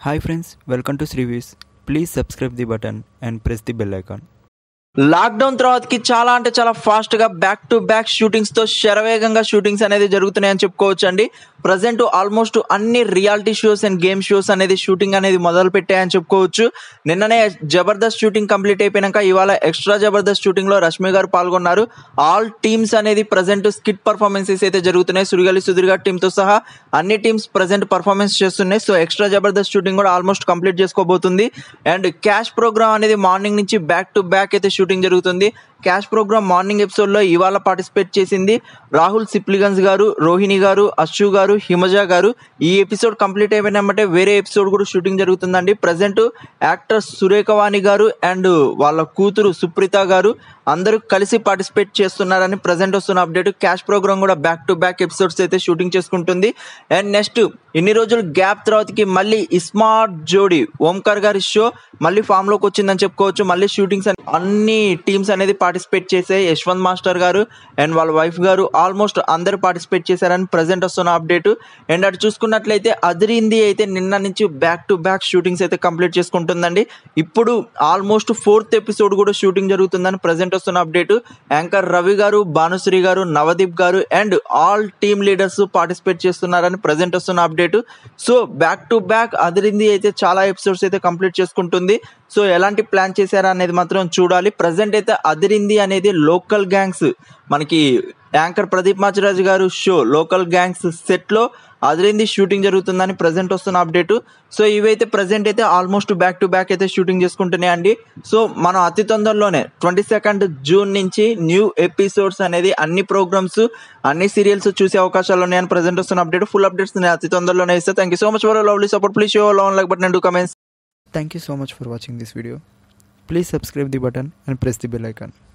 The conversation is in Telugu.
Hi friends, welcome to Srivis. Please subscribe the button and press the bell icon. Lockdown తర్వాతకి చాలా అంటే చాలా ఫాస్ట్ గా బ్యాక్ టు బ్యాక్ షూటింగ్స్ తో శరవేగంగా షూటింగ్స్ అనేది జరుగుతున్నాయని చెప్పుకోవచ్చు అండి ప్రజెంట్ ఆల్మోస్ట్ అన్ని reality shows and game shows అనేది షూటింగ్ అనేది మొదలు పెట్టాయని చెప్పుకోవచ్చు నిన్ననే జబర్దస్త్ షూటింగ్ కంప్లీట్ అయిపోయినాక ఇవాళ ఎక్స్ట్రా జబర్దస్త్ షూటింగ్ లో రష్మి గారు పాల్గొన్నారు ఆల్ టీమ్స్ అనేది ప్రజెంట్ స్కిట్ పర్ఫార్మెన్సెస్ అయితే జరుగుతున్నాయి సురిగలి సుధీర్ గారి టీమ్ తో సహా అన్ని టీమ్స్ ప్రజెంట్ పర్ఫార్మెన్స్ చేస్తున్నాయి సో ఎక్స్ట్రా జబర్దస్త్ షూటింగ్ కూడా ఆల్మోస్ట్ కంప్లీట్ చేసుకోబోతుంది అండ్ క్యాష్ ప్రోగ్రామ్ అనేది మార్నింగ్ నుంచి బ్యాక్ టు బ్యాక్ అయితే షూటింగ్ జరుగుతుంది క్యాష్ ప్రోగ్రామ్ మార్నింగ్ ఎపిసోడ్లో ఇవాళ పార్టిసిపేట్ చేసింది రాహుల్ సిప్లిగన్స్ గారు రోహిణి గారు అశు గారు హిమజ గారు ఈ ఎపిసోడ్ కంప్లీట్ అయిపోయినామంటే వేరే ఎపిసోడ్ కూడా షూటింగ్ జరుగుతుందండి ప్రజెంట్ యాక్టర్ సురేఖవాణి గారు అండ్ వాళ్ళ కూతురు సుప్రీత గారు అందరూ కలిసి పార్టిసిపేట్ చేస్తున్నారని ప్రజెంట్ వస్తున్న అప్డేట్ క్యాష్ ప్రోగ్రామ్ కూడా బ్యాక్ టు బ్యాక్ ఎపిసోడ్స్ అయితే షూటింగ్ చేసుకుంటుంది అండ్ నెక్స్ట్ ఇన్ని రోజులు గ్యాప్ తర్వాతకి మళ్ళీ ఇస్మార్ట్ జోడి ఓంకార్ గారి షో మళ్ళీ ఫామ్ లోకి వచ్చిందని చెప్పుకోవచ్చు మళ్ళీ షూటింగ్స్ అన్ని టీమ్స్ అనేది పార్టిసిపేట్ చేసాయి యశ్వంత్ మాస్టర్ గారు అండ్ వాళ్ళ వైఫ్ గారు ఆల్మోస్ట్ అందరూ పార్టిసిపేట్ చేశారని ప్రజెంట్ వస్తున్న అప్డేట్ అండ్ అటు చూసుకున్నట్లయితే అదిరింది అయితే నిన్న నుంచి బ్యాక్ టు బ్యాక్ షూటింగ్స్ అయితే కంప్లీట్ చేసుకుంటుందండి ఇప్పుడు ఆల్మోస్ట్ ఫోర్త్ ఎపిసోడ్ కూడా షూటింగ్ జరుగుతుందని ప్రజెంట్ వస్తున్న అప్డేట్ యాంకర్ రవి గారు భానుశ్రీ గారు నవదీప్ గారు and all team leaders participate చేస్తున్నారని ప్రజెంట్ వస్తున్న update so back to back Adirindi అయితే చాలా ఎపిసోడ్స్ అయితే కంప్లీట్ చేసుకుంటుంది సో ఎలాంటి ప్లాన్ చేశారా అనేది మాత్రం చూడాలి ప్రజెంట్ అయితే అదిరింది అనేది లోకల్ గ్యాంగ్స్ మనకి యాంకర్ ప్రదీప్ మాచిరాజు గారు షో లోకల్ గ్యాంగ్స్ సెట్లో అదిరింది షూటింగ్ జరుగుతుందని ప్రజెంట్ వస్తున్న అప్డేట్ సో ఇవైతే ప్రజెంట్ అయితే ఆల్మోస్ట్ బ్యాక్ టు బ్యాక్ అయితే షూటింగ్ చేసుకుంటున్నాయి అండి సో మనం అతి తొందరలోనే ట్వంటీ సెకండ్ జూన్ నుంచి న్యూ ఎపిసోడ్స్ అనేది అన్ని ప్రోగ్రామ్స్ అన్ని సీరియల్స్ చూసే అవకాశాలు ఉన్నాయని ప్రజెంట్ వస్తున్న అప్డేట్ ఫుల్ అప్డేట్స్ నేను అతి తొందరలోనే ఇస్తే thank you so much for lovely support please show love like button and comments Thank you so much for watching this video. Please subscribe the button and press the bell icon.